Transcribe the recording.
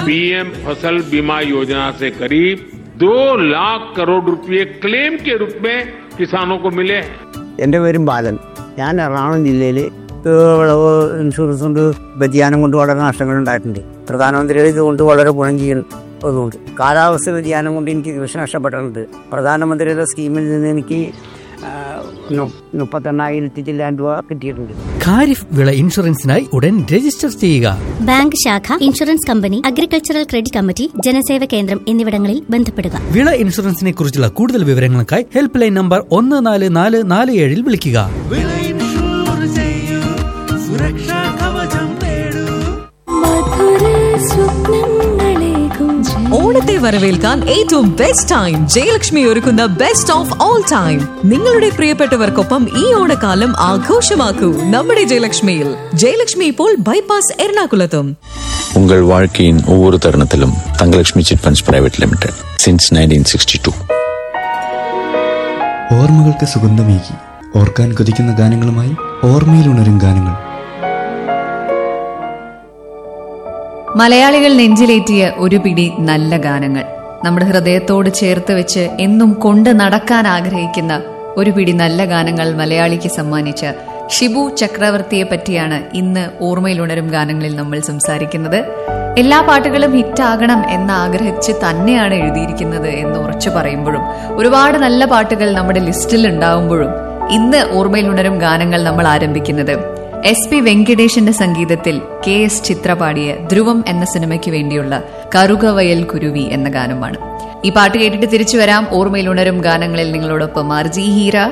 PM फसल बीमा योजना से करीब दो लाख करोड़ रुपए क्लेम के रूप में किसानों को मिले हैं എൻ്റെ പേരും ബാലൻ ഞാൻ എറണാകുളം ജില്ലയിൽ വിളവ് ഇൻഷുറൻസ് കൊണ്ട് വ്യതിയാനം കൊണ്ട് വളരെ നഷ്ടങ്ങൾ ഉണ്ടായിട്ടുണ്ട് പ്രധാനമന്ത്രിയുടെ ഇതുകൊണ്ട് വളരെ ഗുണം ചെയ്യുന്നതുകൊണ്ട് കാലാവസ്ഥ വ്യതിയാനം കൊണ്ട് എനിക്ക് കൃഷി നഷ്ടപ്പെട്ടിട്ടുണ്ട് പ്രധാനമന്ത്രിയുടെ സ്കീമിൽ നിന്ന് എനിക്ക് ആ, നു- മുപ്പത്തെണ്ണായിരത്തി ചില്ലാൻ രൂപ കിട്ടിയിട്ടുണ്ട് ഖാരിഫ് വിള ഇൻഷുറൻസിനായി ഉടൻ രജിസ്റ്റർ ചെയ്യുക ബാങ്ക് ശാഖ insurance company agricultural credit committee Janaseva കേന്ദ്രം എന്നിവിടങ്ങളിൽ ബന്ധപ്പെടുക വിള ഇൻഷുറൻസിനെ കുറിച്ചുള്ള കൂടുതൽ വിവരങ്ങൾക്കായി ഹെൽപ്പ് ലൈൻ നമ്പർ ഒന്ന് നാല് നാല് നാല് ഏഴിൽ വിളിക്കുക വിള ഇൻഷൂർ ചെയ്യൂ സുരക്ഷാ കവചം നേടൂ ഓണത്തെ വരവേൽക്കാൻ ഏറ്റവും ബെസ്റ്റ് ടൈം ജയലക്ഷ്മി ഒരുക്കുന്ന ബെസ്റ്റ് ഓഫ് ഓൾ ടൈം നിങ്ങളുടെ പ്രിയപ്പെട്ടവർക്കൊപ്പം ഈ ഓണക്കാലം ആഘോഷമാക്കൂ നമ്മുടെ ജയലക്ഷ്മിയിൽ ജയലക്ഷ്മി ഇപ്പോൾ ബൈപ്പാസ് എറണാകുളത്തും உங்கள் வாழ்க்கையின் ஒவ்வொரு தருணத்திலும் Thangalakshmi chit funds private limited since nineteen sixty two ഓർമ്മകൾക്ക് സുഗന്ധമേകി ഓർക്കാൻ കൊതിക്കുന്ന ഗാനങ്ങളുമായി ഓർമ്മയിലുണരും ഗാനങ്ങൾ മലയാളികൾ നെഞ്ചിലേറ്റിയ ഒരു പിടി നല്ല ഗാനങ്ങൾ നമ്മുടെ ഹൃദയത്തോട് ചേർത്ത് വെച്ച് എന്നും കൊണ്ട് നടക്കാൻ ആഗ്രഹിക്കുന്ന ഒരു പിടി നല്ല ഗാനങ്ങൾ മലയാളിക്ക് സമ്മാനിച്ച ഷിബു ചക്രവർത്തിയെ പറ്റിയാണ് ഇന്ന് ഓർമ്മയിലുണരും ഗാനങ്ങളിൽ നമ്മൾ സംസാരിക്കുന്നത് എല്ലാ പാട്ടുകളും ഹിറ്റാകണം എന്ന് ആഗ്രഹിച്ച് തന്നെയാണ് എഴുതിയിരിക്കുന്നത് എന്ന് ഉറച്ചു പറയുമ്പോഴും ഒരുപാട് നല്ല പാട്ടുകൾ നമ്മുടെ ലിസ്റ്റിൽ ഉണ്ടാവുമ്പോഴും ഇന്ന് ഓർമ്മയിലുണരും ഗാനങ്ങൾ നമ്മൾ ആരംഭിക്കുന്നത് എസ് പി വെങ്കിടേഷിന്റെ സംഗീതത്തിൽ കെ എസ് ചിത്ര പാടിയ ധ്രുവം എന്ന സിനിമയ്ക്ക് വേണ്ടിയുള്ള കറുകവയൽ കുരുവി എന്ന ഗാനമാണ് ഈ പാട്ട് കേട്ടിട്ട് തിരിച്ചു വരാം ഓർമ്മയിൽ ഉണരും ഗാനങ്ങളിൽ നിങ്ങളോടൊപ്പം ആർജി ഹീര